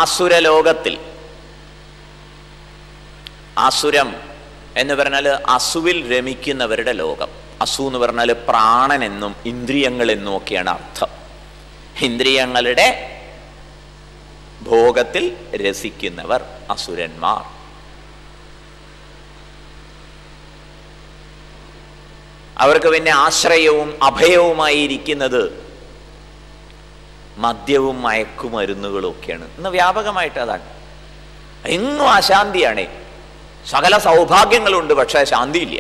ആസുരലോകത്തിൽ ആസുരം എന്ന് പറഞ്ഞാൽ അസുവിൽ രമിക്കുന്നവരുടെ ലോകം അസു എന്ന് പറഞ്ഞാൽ പ്രാണൻ എന്നും ഇന്ദ്രിയങ്ങൾ എന്നും ഒക്കെയാണ് അർത്ഥം ഇന്ദ്രിയങ്ങളുടെ ഭോഗത്തിൽ രസിക്കുന്നവർ അസുരന്മാർ അവർക്ക് പിന്നെ ആശ്രയവും അഭയവുമായി ഇരിക്കുന്നത് മദ്യവും മയക്കുമരുന്നുകളും ഒക്കെയാണ് ഇന്ന് വ്യാപകമായിട്ട് അതാണ് എങ്ങും അശാന്തിയാണ് സകല സൗഭാഗ്യങ്ങളുണ്ട് പക്ഷെ ശാന്തിയില്ല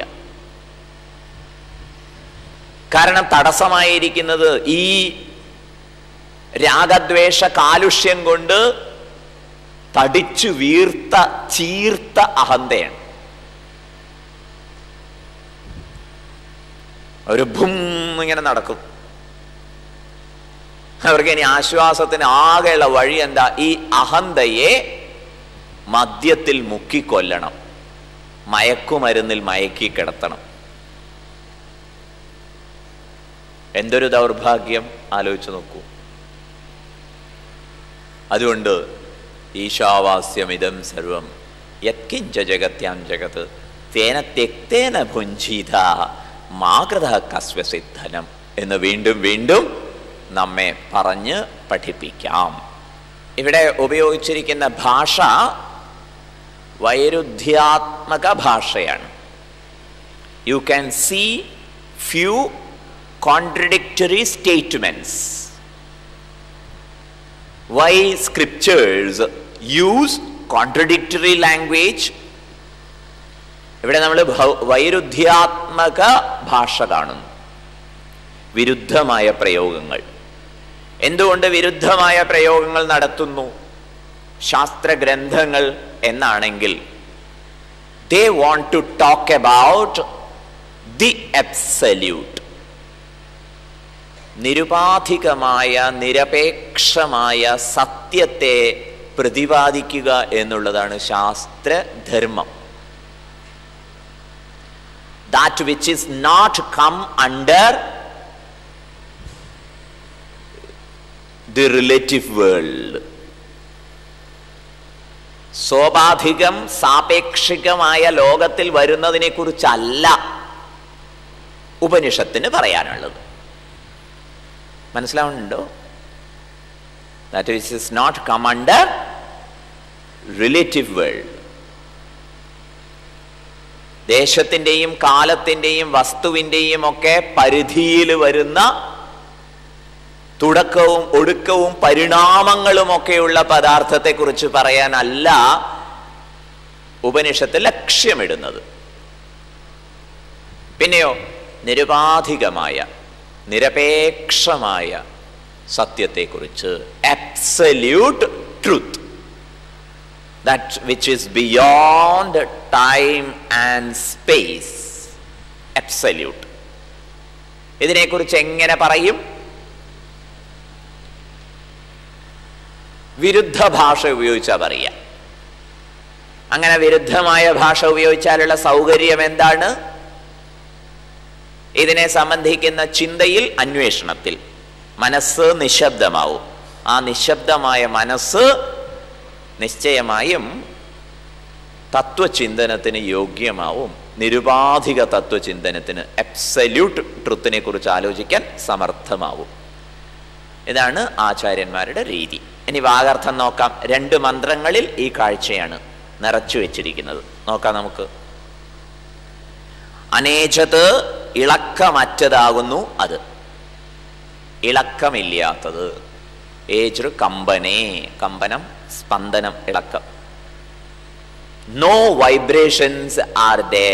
കാരണം തടസ്സമായിരിക്കുന്നത് ഈ രാഗദ്വേഷ കാലുഷ്യം കൊണ്ട് തടിച്ചു വീർത്ത ചീർത്ത അഹന്തയാണ് ഒരു ഭും ഇങ്ങനെ നടക്കും അവർക്ക് ഇനി ആശ്വാസത്തിന് ആകെയുള്ള വഴി എന്താ ഈ അഹന്തയെ മദ്യത്തിൽ മുക്കിക്കൊല്ലണം മയക്കുമരുന്നിൽ മയക്കി കിടത്തണം എന്തൊരു ദൗർഭാഗ്യം ആലോചിച്ചു നോക്കൂ അതുകൊണ്ട് ഈശാവാസ്യമിതം സർവം യത്കിഞ്ച ജഗത്യാം ജഗത് തേന തെക്തേന ഭുഞ്ചീത മാകൃത കസ്വസിദ്ധനം എന്ന് വീണ്ടും വീണ്ടും നമ്മെ പറഞ്ഞ് പഠിപ്പിക്കാം ഇവിടെ ഉപയോഗിച്ചിരിക്കുന്ന ഭാഷ വൈരുദ്ധ്യാത്മക ഭാഷയാണ് you can see few contradictory statements why scriptures use contradictory language ഇവിടെ നമ്മൾ വൈരുദ്ധ്യാത്മക ഭാഷ കാണുന്നു വിരുദ്ധമായ പ്രയോഗങ്ങൾ എന്തുകൊണ്ട് വിരുദ്ധമായ പ്രയോഗങ്ങൾ നടത്തുന്നു ശാസ്ത്ര ഗ്രന്ഥങ്ങൾ എന്നാണെങ്കിൽ they want to talk about the absolute നിരുപാധികമായ നിരപേക്ഷമായ സത്യത്തെ പ്രതിപാദിക്കുക എന്നുള്ളതാണ് ശാസ്ത്രധർമ്മം that which is not come under the relative world സ്വാഭാവികം സാപേക്ഷികമായ ലോകത്തിൽ വരുന്നതിനെ കുറിച്ചല്ല ഉപനിഷത്തിന് പറയാനുള്ളത് മനസ്സിലാവുന്നുണ്ടോ that which is not come under relative world ദേശത്തിൻ്റെയും കാലത്തിൻ്റെയും വസ്തുവിൻ്റെയും ഒക്കെ പരിധിയിൽ വരുന്ന തുടക്കവും ഒടുക്കവും പരിണാമങ്ങളും ഒക്കെയുള്ള പദാർത്ഥത്തെക്കുറിച്ച് പറയാനല്ല ഉപനിഷത്ത് ലക്ഷ്യമിടുന്നത് പിന്നെയോ നിരുപാധികമായ നിരപേക്ഷമായ സത്യത്തെക്കുറിച്ച് absolute truth that which is beyond time and space absolute ഇതിനെക്കുറിച്ച് എങ്ങനെ പറയും വിരുദ്ധ ഭാഷ ഉപയോഗിച്ചാൽ പറയാം അങ്ങനെ വിരുദ്ധമായ ഭാഷ ഉപയോഗിച്ചാലുള്ള സൗകര്യം എന്താണ് ഇതിനെ സംബന്ധിക്കുന്ന ചിന്തയിൽ അന്വേഷണത്തിൽ മനസ്സ് നിശബ്ദമാവും ആ നിശബ്ദമായ മനസ്സ് നിശ്ചയമായും തത്വചിന്തനത്തിന് യോഗ്യമാവും നിരുപാധിക തത്വചിന്തനത്തിന് അബ്സല്യൂട്ട് ട്രുത്തിനെ കുറിച്ച് ആലോചിക്കാൻ സമർത്ഥമാവും ഇതാണ് ആചാര്യന്മാരുടെ രീതി ഇനി വാഗർത്ഥം നോക്കാം രണ്ട് മന്ത്രങ്ങളിൽ ഈ കാഴ്ചയാണ് നിറച്ചു വെച്ചിരിക്കുന്നത് നോക്കാം നമുക്ക് അനേചത് ഇളക്കമറ്റതാകുന്നു അത് ഇളക്കമില്ലാത്തത് ഏജ് കമ്പനേ കമ്പനം സ്പന്ദനം ഇളക്കം നോ വൈബ്രേഷൻസ് ആർ ദേ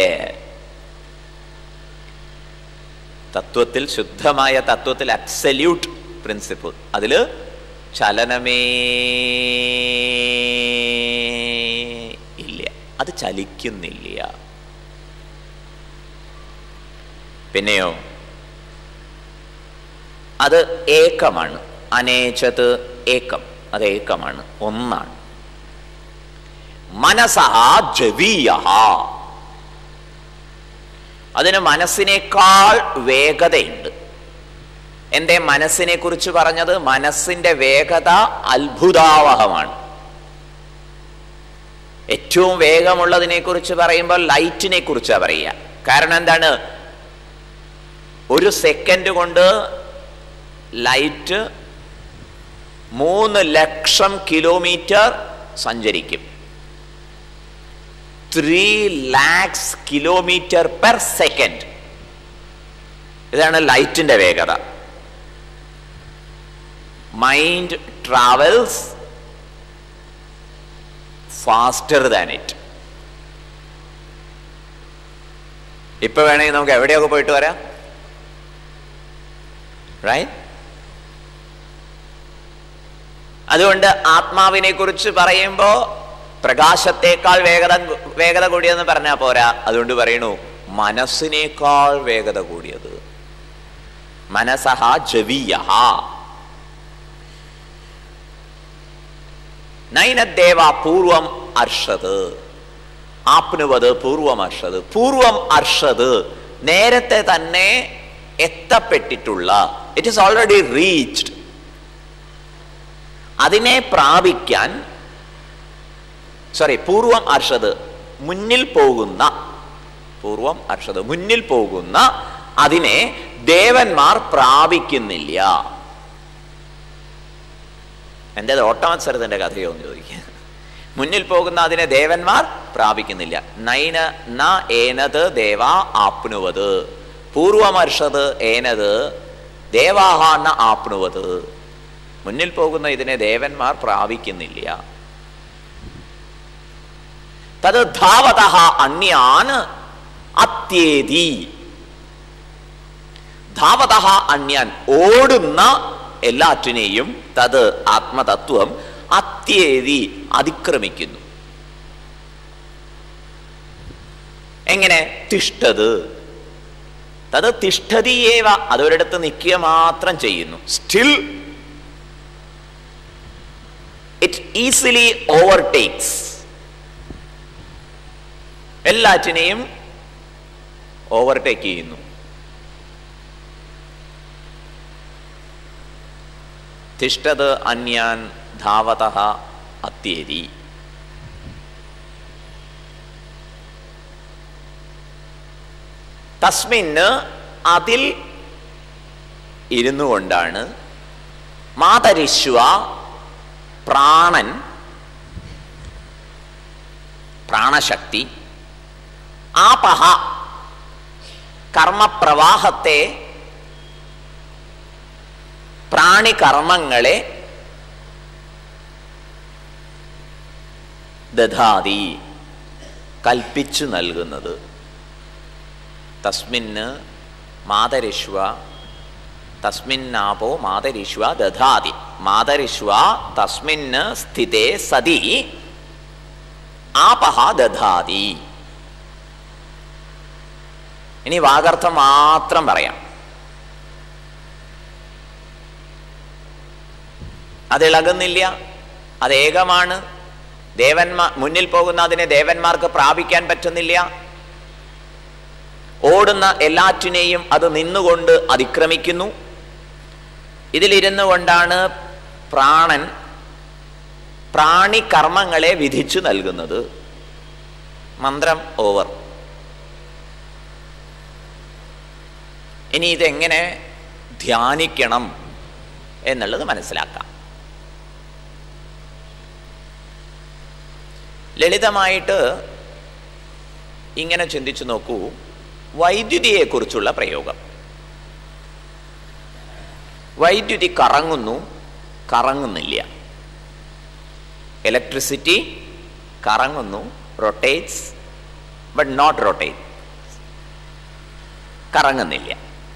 തത്വത്തിൽ ശുദ്ധമായ തത്വത്തിൽ അബ്സല്യൂട്ട് പ്രിൻസിപ്പിൾ അതിൽ ചലനമേ ഇല്ല അത് ചലിക്കുന്നില്ല പിന്നെയോ അത് ഏകമാണ് അനേചത് ഏകം അത് ഏകമാണ് ഒന്നാണ് മനസഹ ജവീയ അതിന് മനസ്സിനേക്കാൾ വേഗതയുണ്ട് എന്തേ മനസ്സിനെ കുറിച്ച് പറഞ്ഞത് മനസ്സിന്റെ വേഗത അത്ഭുതാവഹമാണ് ഏറ്റവും വേഗമുള്ളതിനെ കുറിച്ച് പറയുമ്പോൾ ലൈറ്റിനെ കുറിച്ചാണ് പറയുക കാരണം എന്താണ് ഒരു സെക്കൻഡ് കൊണ്ട് ലൈറ്റ് മൂന്ന് ലക്ഷം കിലോമീറ്റർ സഞ്ചരിക്കും three lakhs kilometre per second ഇതാണ് ലൈറ്റിന്റെ വേഗത mind travels faster than it ഇപ്പൊ വേണമെങ്കിൽ നമുക്ക് എവിടെയൊക്കെ പോയിട്ട് വരാം റൈറ്റ് അതുകൊണ്ട് ആത്മാവിനെ കുറിച്ച് പറയുമ്പോൾ പ്രകാശത്തേക്കാൾ വേഗത വേഗത കൂടിയതെന്ന് പറഞ്ഞാൽ പോരാ അതുകൊണ്ട് പറയണു മനസ്സിനേക്കാൾ വേഗത കൂടിയത് മനസഹ ജവീയ നൈനദേവ പൂർവം അർഷത് ആപ്നുവത് പൂർവം അർഷത് പൂർവം അർഷത് നേരത്തെ തന്നെ എത്തപ്പെട്ടിട്ടുള്ള ഇറ്റ് ഇസ് ഓൾറെഡി റീച്ച്ഡ് അതിനെ പ്രാപിക്കാൻ സോറി പൂർവം അർഷത് മുന്നിൽ പോകുന്ന പൂർവം അർഷത് മുന്നിൽ പോകുന്ന അതിനെ ദേവന്മാർ പ്രാപിക്കുന്നില്ല എൻ്റെ ഓട്ടമത്സരത്തിൻ്റെ കഥയോ എന്ന് ചോദിക്കുക മുന്നിൽ പോകുന്ന അതിനെ ദേവന്മാർ പ്രാപിക്കുന്നില്ല നൈന ന ഏനത് ദേവാ ആപ്നുവത് പൂർവമർഷത് ഏനത് ദേവാഹ ന ആപ്നുവത് മുന്നിൽ പോകുന്ന ഇതിനെ ദേവന്മാർ പ്രാപിക്കുന്നില്ല തത് ധാവത അന്യാൻ അത്യേതി ധാവത അന്യാൻ ഓടുന്ന എല്ലാറ്റിനെയും തത് ആത്മതത്വം അത്യേതി അതിക്രമിക്കുന്നു എങ്ങനെ തിഷ്ടത് തത് തിഷ്ഠതിയേവ അതൊരിടത്ത് നിൽക്കുക മാത്രം ചെയ്യുന്നു സ്റ്റിൽ ഇറ്റ് ഈസിലി ഓവർടേക്സ് എല്ലാറ്റിനെയും ഓവർടേക്ക് ചെയ്യുന്നു തിഷ്ടത് അന്യാൻ ധാവത അത്യേരി തസ്മിന് അതിൽ ഇരുന്നു കൊണ്ടാണ് മാതരിശ്വ പ്രാണൻ പ്രാണശക്തി ആപഹ കർമ്മപ്രവാഹത്തെ പ്രാണികർമ്മങ്ങളെ ദധാതി കൽപ്പിച്ചു നൽകുന്നത് തസ്മിന് മാതരിശ്വ തസ്മിന്നാപോ മാതരിശ്വ ദധാതി മാതരിശ്വ തസ്മിന് സ്ഥിതേ സതി ആപഹ ദധാതി ഇനി വാഗർത്ഥം മാത്രം പറയാം അത് ഇളകുന്നില്ല അത് ഏകമാണ് ദേവന്മാർ മുന്നിൽ പോകുന്ന അതിനെ ദേവന്മാർക്ക് പ്രാപിക്കാൻ പറ്റുന്നില്ല ഓടുന്ന എല്ലാറ്റിനെയും അത് നിന്നുകൊണ്ട് അതിക്രമിക്കുന്നു ഇതിലിരുന്നു കൊണ്ടാണ് പ്രാണൻ പ്രാണികർമ്മങ്ങളെ വിധിച്ചു നൽകുന്നത് മന്ത്രം ഓവർ ഇനി ഇതെങ്ങനെ ധ്യാനിക്കണം എന്നുള്ളത് മനസ്സിലാക്കാം ലളിതമായിട്ട് ഇങ്ങനെ ചിന്തിച്ചു നോക്കൂ വൈദ്യുതിയെക്കുറിച്ചുള്ള പ്രയോഗം വൈദ്യുതി കറങ്ങുന്നു കറങ്ങുന്നില്ല ഇലക്ട്രിസിറ്റി കറങ്ങുന്നു റൊട്ടേറ്റ്സ് ബട്ട് നോട്ട് റൊട്ടേറ്റ് കറങ്ങുന്നില്ല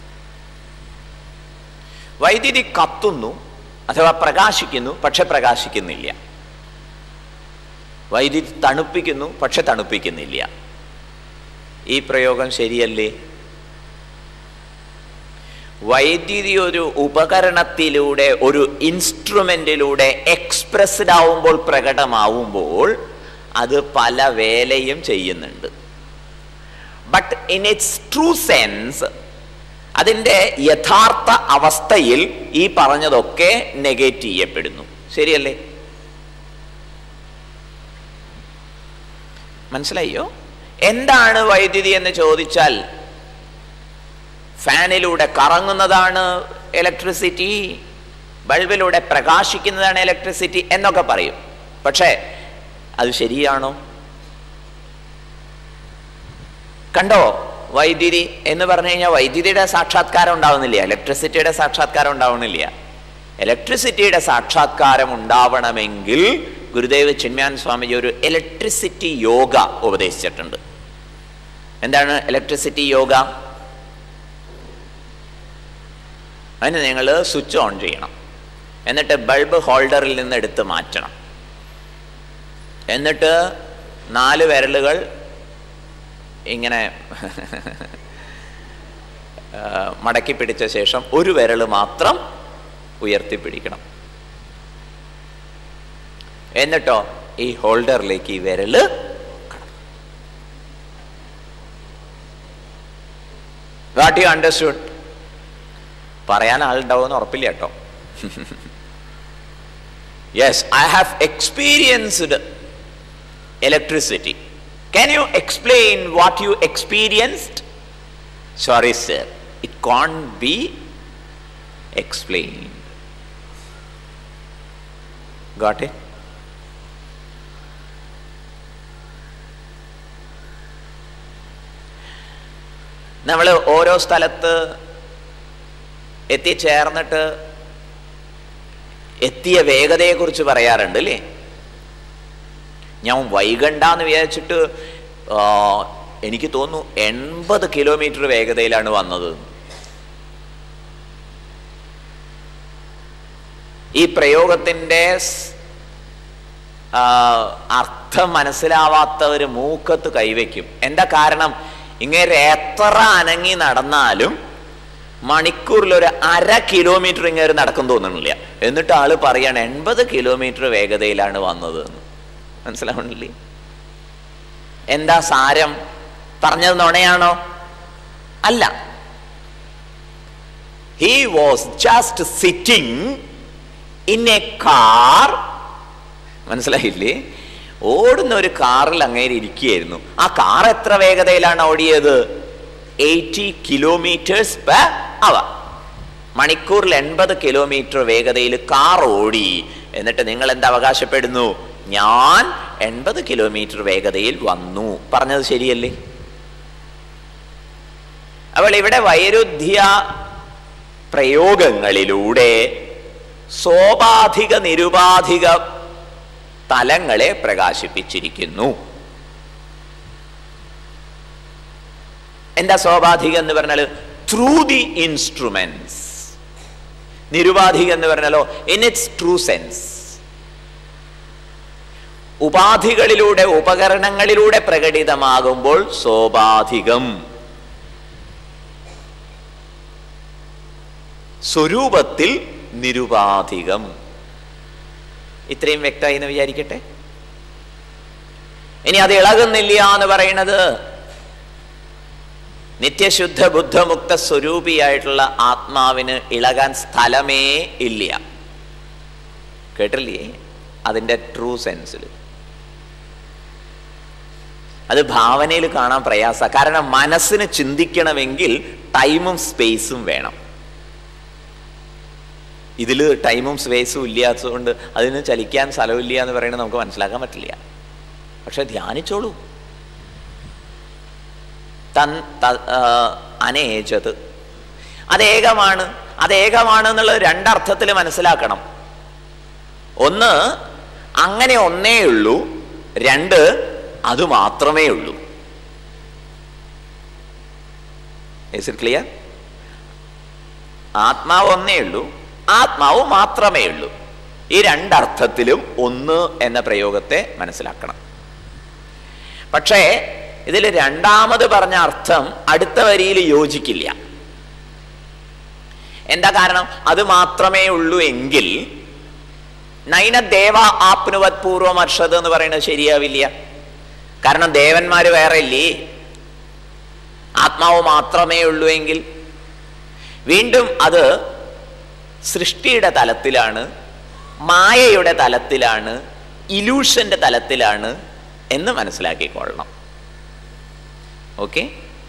വൈദ്യുതി കത്തുന്നു അഥവാ പ്രകാശിക്കുന്നു പക്ഷെ പ്രകാശിക്കുന്നില്ല വൈദ്യുതി തണുപ്പിക്കുന്നു പക്ഷെ തണുപ്പിക്കുന്നില്ല ഈ പ്രയോഗം ശരിയല്ലേ വൈദ്യുതി ഒരു ഉപകരണത്തിലൂടെ ഒരു ഇൻസ്ട്രുമെന്റിലൂടെ എക്സ്പ്രസ്ഡ് ആവുമ്പോൾ പ്രകടമാവുമ്പോൾ അത് പല വേലയും ചെയ്യുന്നുണ്ട് but in its true sense അതിൻ്റെ യഥാർത്ഥ അവസ്ഥയിൽ ഈ പറഞ്ഞതൊക്കെ നെഗേറ്റ് ചെയ്യപ്പെടുന്നു ശരിയല്ലേ മനസ്സിലായോ എന്താണ് വൈദ്യുതി എന്ന് ചോദിച്ചാൽ ഫാനിലൂടെ കറങ്ങുന്നതാണ് ഇലക്ട്രിസിറ്റി ബൾബിലൂടെ പ്രകാശിക്കുന്നതാണ് ഇലക്ട്രിസിറ്റി എന്നൊക്കെ പറയും പക്ഷേ അത് ശരിയാണോ കണ്ടോ വൈദ്യുതി എന്ന് പറഞ്ഞു കഴിഞ്ഞാൽ വൈദ്യുതിയുടെ സാക്ഷാത്കാരം ഉണ്ടാവുന്നില്ല ഇലക്ട്രിസിറ്റിയുടെ സാക്ഷാത്കാരം ഉണ്ടാവുന്നില്ല ഇലക്ട്രിസിറ്റിയുടെ സാക്ഷാത്കാരം ഉണ്ടാവണമെങ്കിൽ ഗുരുദേവ് ചിന്മയാൻ സ്വാമിജി ഒരു ഇലക്ട്രിസിറ്റി യോഗ ഉപദേശിച്ചിട്ടുണ്ട് എന്താണ് ഇലക്ട്രിസിറ്റി യോഗ അതിന് നിങ്ങൾ സ്വിച്ച് ഓൺ ചെയ്യണം എന്നിട്ട് ബൾബ് ഹോൾഡറിൽ നിന്ന് എടുത്ത് മാറ്റണം എന്നിട്ട് നാല് വിരലുകൾ ഇങ്ങനെ മടക്കി പിടിച്ച ശേഷം ഒരു വിരൽ മാത്രം ഉയർത്തിപ്പിടിക്കണം എന്നിട്ടോ ഈ ഹോൾഡറിലേക്ക് ഈ വിരല് വാട്ട് യു അണ്ടർസ്റ്റുഡ് പറയാൻ ആളുണ്ടാവുമെന്ന് ഉറപ്പില്ല കേട്ടോ yes I have experienced electricity. Can you explain what you experienced? Sorry, sir. It can't be explained. Got it? നമ്മൾ ഓരോ സ്ഥലത്ത് എത്തിച്ചേർന്നിട്ട് എത്തിയ വേഗതയെക്കുറിച്ച് പറയാറുണ്ട് അല്ലേ ഞാൻ വൈകണ്ടെന്ന് വിചാരിച്ചിട്ട് എനിക്ക് തോന്നുന്നു എൺപത് കിലോമീറ്റർ വേഗതയിലാണ് വന്നത് ഈ പ്രയോഗത്തിൻ്റെ അർത്ഥം മനസ്സിലാവാത്തവർ മൂക്കത്ത് കൈവയ്ക്കും എന്താ കാരണം ഇങ്ങനെ എത്ര അനങ്ങി നടന്നാലും മണിക്കൂറിൽ ഒരു അര കിലോമീറ്റർ ഇങ്ങനെ നടക്കും തോന്നുന്നില്ല എന്നിട്ട് ആള് പറയാണ് എൺപത് കിലോമീറ്റർ വേഗതയിലാണ് വന്നത് എന്ന് മനസ്സിലാവണില്ലേ എന്താ സാരം പറഞ്ഞത് നുണയാണോ അല്ല he was just sitting in a car മനസ്സിലായില്ലേ ഓടുന്ന ഒരു കാറിൽ അങ്ങേര് ഇരിക്കുകയായിരുന്നു ആ കാർ എത്ര വേഗതയിലാണ് ഓടിയത് എയ്റ്റി കിലോമീറ്റേഴ്സ് പെർ അവർ മണിക്കൂറിൽ എൺപത് കിലോമീറ്റർ വേഗതയിൽ കാർ ഓടി എന്നിട്ട് നിങ്ങൾ എന്താ അവകാശപ്പെടുന്നു ഞാൻ എൺപത് കിലോമീറ്റർ വേഗതയിൽ വന്നു പറഞ്ഞത് ശരിയല്ലേ അവൾ ഇവിടെ വൈരുദ്ധ്യ പ്രയോഗങ്ങളിലൂടെ സോപാധിക നിരുപാധിക തലങ്ങളെ പ്രകാശിപ്പിച്ചിരിക്കുന്നു എന്താ സ്വാഭാവികം എന്ന് പറഞ്ഞാൽ ത്രൂ ദി ഇൻസ്ട്രുമെന്റ്സ് നിരുപാധികം എന്ന് പറഞ്ഞാലോ ഇൻ ഇറ്റ്സ് ട്രൂ സെൻസ് ഉപാധികളിലൂടെ ഉപകരണങ്ങളിലൂടെ പ്രകടിതമാകുമ്പോൾ സോപാധികം സ്വരൂപത്തിൽ നിരുപാധികം ഇത്രയും വ്യക്തമായി എന്ന് വിചാരിക്കട്ടെ ഇനി അത് ഇളകുന്നില്ല എന്ന് പറയുന്നത് നിത്യശുദ്ധ ബുദ്ധമുക്ത സ്വരൂപിയായിട്ടുള്ള ആത്മാവിന് ഇളകാൻ സ്ഥലമേ ഇല്ല കേട്ടില്ലേ അതിൻ്റെ ട്രൂ സെൻസിൽ അത് ഭാവനയിൽ കാണാൻ പ്രയാസ കാരണം മനസ്സിന് ചിന്തിക്കണമെങ്കിൽ ടൈമും സ്പേസും വേണം ഇതിൽ ടൈമും സ്പേസും ഇല്ലാത്തതുകൊണ്ട് അതിന് ചലിക്കാൻ സ്ഥലമില്ല എന്ന് പറയുന്നത് നമുക്ക് മനസ്സിലാക്കാൻ പറ്റില്ല പക്ഷെ ധ്യാനിച്ചോളൂ തൻ അനേജത് അതേകമാണ് അതേകമാണ് എന്നുള്ളത് രണ്ടർത്ഥത്തിൽ മനസ്സിലാക്കണം ഒന്ന് അങ്ങനെ ഒന്നേ ഉള്ളൂ രണ്ട് അത് മാത്രമേ ഉള്ളൂ ഇസ് ഇറ്റ് ക്ലിയർ ആത്മാവ് ഒന്നേ ഉള്ളൂ ആത്മാവ് മാത്രമേ ഉള്ളൂ ഈ രണ്ടർത്ഥത്തിലും ഒന്ന് എന്ന പ്രയോഗത്തെ മനസ്സിലാക്കണം പക്ഷേ ഇതിൽ രണ്ടാമത് പറഞ്ഞ അർത്ഥം അടുത്ത വരിയിൽ യോജിക്കില്ല എന്താ കാരണം അത് മാത്രമേ ഉള്ളൂ എങ്കിൽ നൈന ദേവ ആപ്നുവത് പൂർവം അർഷത് എന്ന് പറയുന്നത് ശരിയാവില്ല കാരണം ദേവന്മാര് വേറെ ഇല്ലേ ആത്മാവ് മാത്രമേ ഉള്ളൂ എങ്കിൽ വീണ്ടും അത് സൃഷ്ടിയുടെ തലത്തിലാണ് മായയുടെ തലത്തിലാണ് ഇലൂഷന്റെ തലത്തിലാണ് എന്ന് മനസ്സിലാക്കിക്കൊള്ളണം ഓക്കെ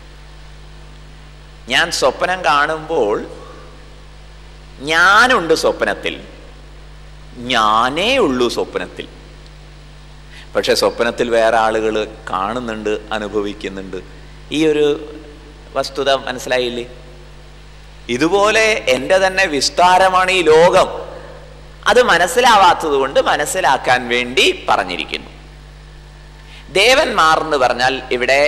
ഞാൻ സ്വപ്നം കാണുമ്പോൾ ഞാനുണ്ട് സ്വപ്നത്തിൽ ഞാനേ ഉള്ളൂ സ്വപ്നത്തിൽ പക്ഷെ സ്വപ്നത്തിൽ വേറെ ആളുകൾ കാണുന്നുണ്ട് അനുഭവിക്കുന്നുണ്ട് ഈ ഒരു വസ്തുത മനസ്സിലായില്ലേ ഇതുപോലെ എൻ്റെ തന്നെ വിസ്താരമാണ് ഈ ലോകം അത് മനസ്സിലാവാത്തത് കൊണ്ട് മനസ്സിലാക്കാൻ വേണ്ടി പറഞ്ഞിരിക്കുന്നു ദേവന്മാർ എന്ന് പറഞ്ഞാൽ ഇവിടെ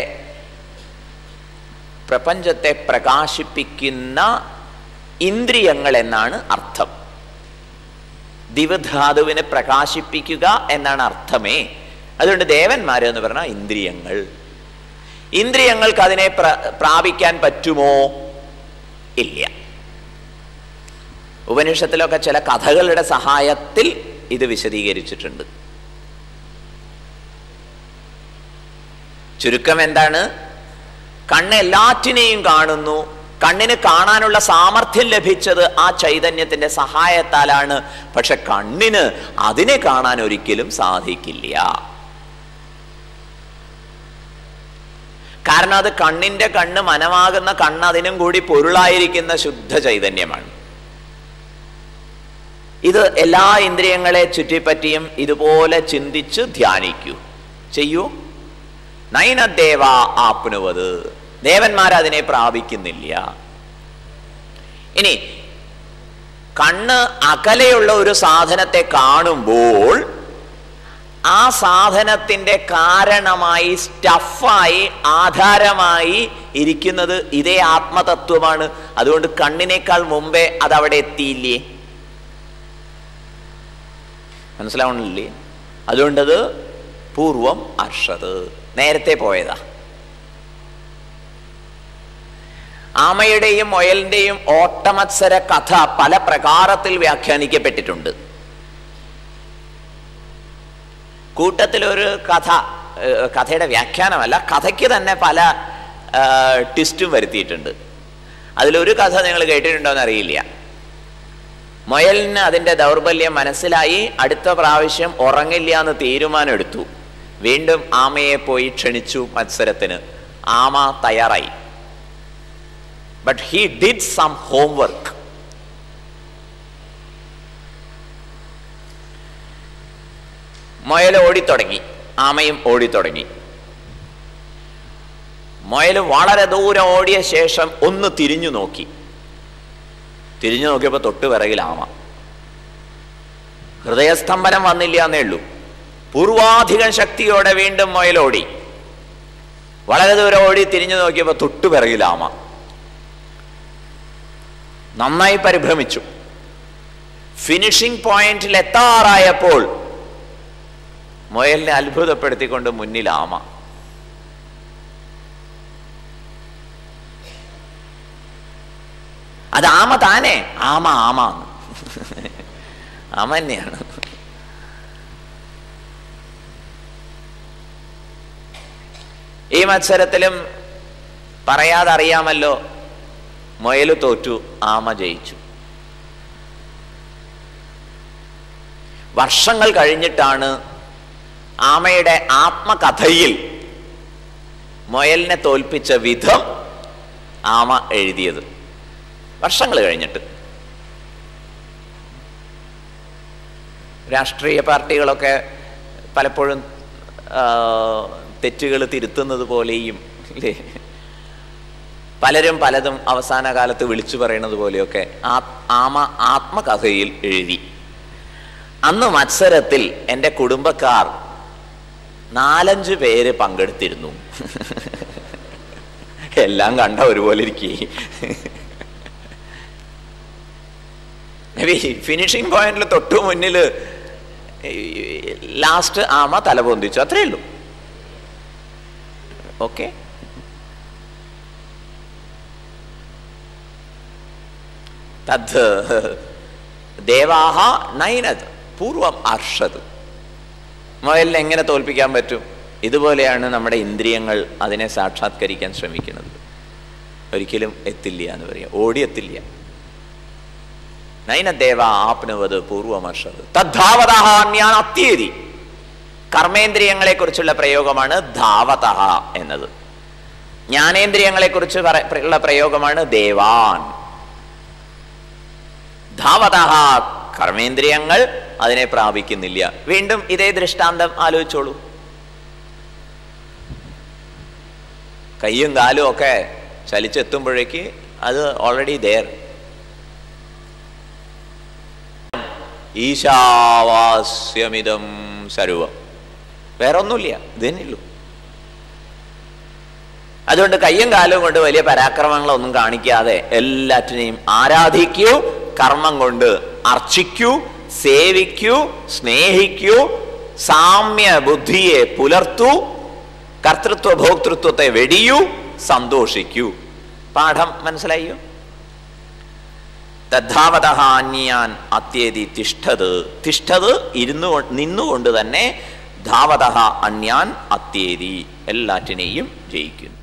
പ്രപഞ്ചത്തെ പ്രകാശിപ്പിക്കുന്ന ഇന്ദ്രിയങ്ങൾ എന്നാണ് അർത്ഥം ദിവധാതുവിനെ പ്രകാശിപ്പിക്കുക എന്നാണ് അർത്ഥമേ അതുകൊണ്ട് ദേവന്മാർ എന്ന് പറഞ്ഞാൽ ഇന്ദ്രിയങ്ങൾ ഇന്ദ്രിയങ്ങൾക്ക് അതിനെ പ്രാപിക്കാൻ പറ്റുമോ ഇല്ല ഉപനിഷത്തിലൊക്കെ ചില കഥകളുടെ സഹായത്തിൽ ഇത് വിശദീകരിച്ചിട്ടുണ്ട് ചുരുക്കം എന്താണ് കണ്ണ് എല്ലാറ്റിനെയും കാണുന്നു കണ്ണിന് കാണാനുള്ള സാമർഥ്യം ലഭിച്ചത് ആ ചൈതന്യത്തിന്റെ സഹായത്താലാണ് പക്ഷെ കണ്ണിന് അതിനെ കാണാൻ ഒരിക്കലും സാധിക്കില്ല കാരണം അത് കണ്ണിന്റെ കണ്ണ് മനമാകുന്ന കണ്ണ് അതിനും കൂടി പൊരുളായിരിക്കുന്ന ശുദ്ധ ചൈതന്യമാണ് ഇത് എല്ലാ ഇന്ദ്രിയങ്ങളെ ചുറ്റിപ്പറ്റിയും ഇതുപോലെ ചിന്തിച്ച് ധ്യാനിക്കൂ ചെയ്യൂ നൈനദേവ ആപ്നുവത് ദേവന്മാർ അതിനെ പ്രാപിക്കുന്നില്ല ഇനി കണ്ണ് അകലെയുള്ള ഒരു സാധനത്തെ കാണുമ്പോൾ ആ സാധനത്തിന്റെ കാരണമായി സ്റ്റഫായി ആധാരമായി ഇരിക്കുന്നത് ഇതേ ആത്മതത്വമാണ് അതുകൊണ്ട് കണ്ണിനേക്കാൾ മുമ്പേ അത് അവിടെ എത്തിയില്ലേ മനസ്സിലാവണില്ലേ അതുകൊണ്ടത് പൂർവം അർഷത് നേരത്തെ പോയതാ ആമയുടെയും മുയലിന്റെയും ഓട്ടമത്സര കഥ പല പ്രകാരത്തിൽ വ്യാഖ്യാനിക്കപ്പെട്ടിട്ടുണ്ട് കൂട്ടത്തിലൊരു കഥ കഥയുടെ വ്യാഖ്യാനമല്ല കഥയ്ക്ക് തന്നെ പല ട്വിസ്റ്റും വരുത്തിയിട്ടുണ്ട് അതിലൊരു കഥ നിങ്ങൾ കേട്ടിട്ടുണ്ടോ എന്ന് അറിയില്ല മുയലിന് അതിൻ്റെ ദൗർബല്യം മനസ്സിലായി അടുത്ത പ്രാവശ്യം ഉറങ്ങില്ല എന്ന് തീരുമാനമെടുത്തു വീണ്ടും ആമയെ പോയി ക്ഷണിച്ചു മത്സരത്തിന് ആമ തയ്യാറായി but he did some homework മുയൽ ഓടിത്തുടങ്ങി ആമയും ഓടിത്തുടങ്ങി മുയൽ വളരെ ദൂരം ഓടിയ ശേഷം ഒന്ന് തിരിഞ്ഞു നോക്കി തിരിഞ്ഞു നോക്കിയപ്പോൾ തൊട്ട് പിറകിൽ ആമ ഹൃദയസ്തംഭനം വന്നില്ല എന്നേ ഉള്ളൂ പൂർവാധികം ശക്തിയോടെ വീണ്ടും മുയലോടി വളരെ ദൂരം ഓടി തിരിഞ്ഞു നോക്കിയപ്പോൾ തൊട്ടു പിറകിൽ ആമ നന്നായി പരിഭ്രമിച്ചു ഫിനിഷിംഗ് പോയിന്റിൽ എത്താറായപ്പോൾ മുയലിനെ അത്ഭുതപ്പെടുത്തിക്കൊണ്ട് മുന്നിൽ ആമ അത് ആമ താനേ ആമ ആമ ആമ തന്നെയാണ് ഈ മത്സരത്തിലും പറയാതെ അറിയാമല്ലോ മുയൽ തോറ്റു ആമ ജയിച്ചു വർഷങ്ങൾ കഴിഞ്ഞിട്ടാണ് ആമയുടെ ആത്മകഥയിൽ മുയലിനെ തോൽപ്പിച്ച വിധം ആമ എഴുതിയത് വർഷങ്ങൾ കഴിഞ്ഞിട്ട് രാഷ്ട്രീയ പാർട്ടികളൊക്കെ പലപ്പോഴും തെറ്റുകൾ തിരുത്തുന്നത് പോലെയും അല്ലേ പലരും പലതും അവസാന കാലത്ത് വിളിച്ചു പറയുന്നത് പോലെയൊക്കെ ആ ആമ ആത്മകഥയിൽ എഴുതി അന്ന് മത്സരത്തിൽ എൻ്റെ കുടുംബക്കാർ നാലഞ്ച് പേര് പങ്കെടുത്തിരുന്നു എല്ലാം കണ്ട ഒരുപോലെ ഇരിക്കേ ഫിനിഷിംഗ് പോയിന്റിൽ തൊട്ടു മുന്നിൽ ലാസ്റ്റ് ആമ തലപൊന്തിച്ചു അത്രേ ഉള്ളൂ ഓക്കെ തത് ദേവാഹ നൈനത് പൂർവം അർഷത് മുയലിനെ എങ്ങനെ തോൽപ്പിക്കാൻ പറ്റും ഇതുപോലെയാണ് നമ്മുടെ ഇന്ദ്രിയങ്ങൾ അതിനെ സാക്ഷാത്കരിക്കാൻ ശ്രമിക്കുന്നത് ഒരിക്കലും എത്തില്ല എന്ന് പറയാം ഓടിയെത്തില്ല നൈനദേവ ആപ്നുവത് പൂർവമർഷത് തദ്ധാവതാന്യാൻ അത്യേരി കർമ്മേന്ദ്രിയങ്ങളെ കുറിച്ചുള്ള പ്രയോഗമാണ് ധാവത എന്നത് ജ്ഞാനേന്ദ്രിയങ്ങളെ കുറിച്ച് ഉള്ള പ്രയോഗമാണ് ദേവാൻ ധാവത കർമ്മേന്ദ്രിയങ്ങൾ അതിനെ പ്രാപിക്കുന്നില്ല വീണ്ടും ഇതേ ദൃഷ്ടാന്തം ആലോചിച്ചോളൂ കയ്യും കാലും ഒക്കെ ചലിച്ചെത്തുമ്പോഴേക്ക് അത് ഓൾറെഡി ദേർ ഈശാവാസ്യമിതം സർവം വേറെ ഒന്നുമില്ല ഇത് തന്നെയുള്ളൂ അതുകൊണ്ട് കയ്യും കാലും കൊണ്ട് വലിയ പരാക്രമങ്ങളൊന്നും കാണിക്കാതെ എല്ലാറ്റിനെയും ആരാധിക്കൂ കർമ്മം കൊണ്ട് അർച്ചിക്കൂ സേവിക്കൂ സ്നേഹിക്കൂ സാമ്യ ബുദ്ധിയെ പുലർത്തൂ കർത്തൃത്വ ഭോക്തൃത്വത്തെ വെടിയൂ സന്തോഷിക്കൂ പാഠം മനസ്സിലായോ തദ്ധാവത അന്യാൻ അത്യേതി തിഷ്ഠത് തിഷ്ഠത് ഇരുന്നു നിന്നുകൊണ്ട് തന്നെ ധാവത അന്യാൻ അത്യേതി എല്ലാറ്റിനെയും ജയിക്കുന്നു